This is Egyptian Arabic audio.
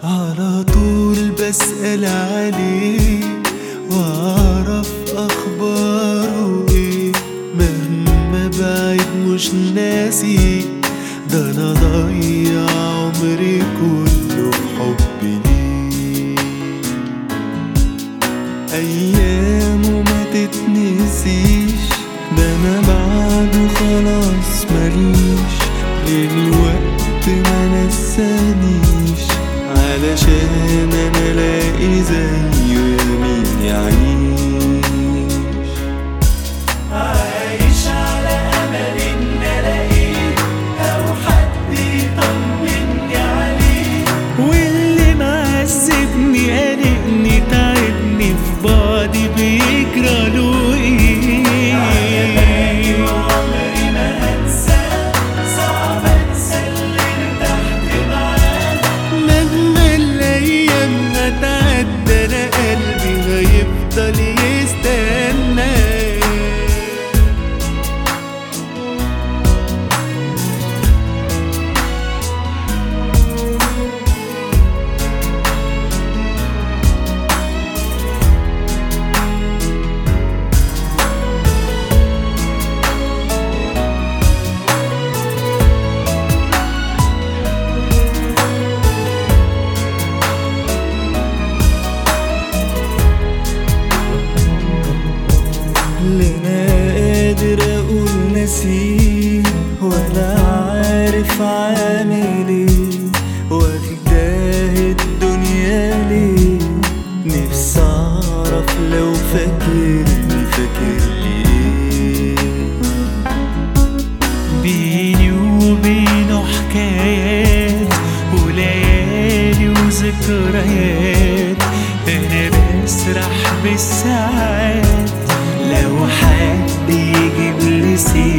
على طول بسأل عليه واعرف اخباره ايه مهما بعيد مش ناسي ده انا ضيع عمري كله في حبي ليه ايامه ما تتنسيش ده انا بعده خلاص ماليش للوقت ما نسانيش علشان انا الاقي زيه يمين يعيش عايش على امل ان الاقيه او حد يطمني عليه واللي معذبني قلقني تعبني في بعضي بيجرى له ايه عمري ما هنساه صعب انسى اللي ارتحت معاه مهما الايام ما تعدى انا قلبي هيفضل يستنى لنا قادر اقول نسيه ولا عارف عامل ايه واخداه الدنيا ليه نفسي اعرف لو فاكرني فاكرني ايه بيني وبينه حكايات وليالي وذكريات انا بسرح بالساعات لو حد يجيب لي سيرة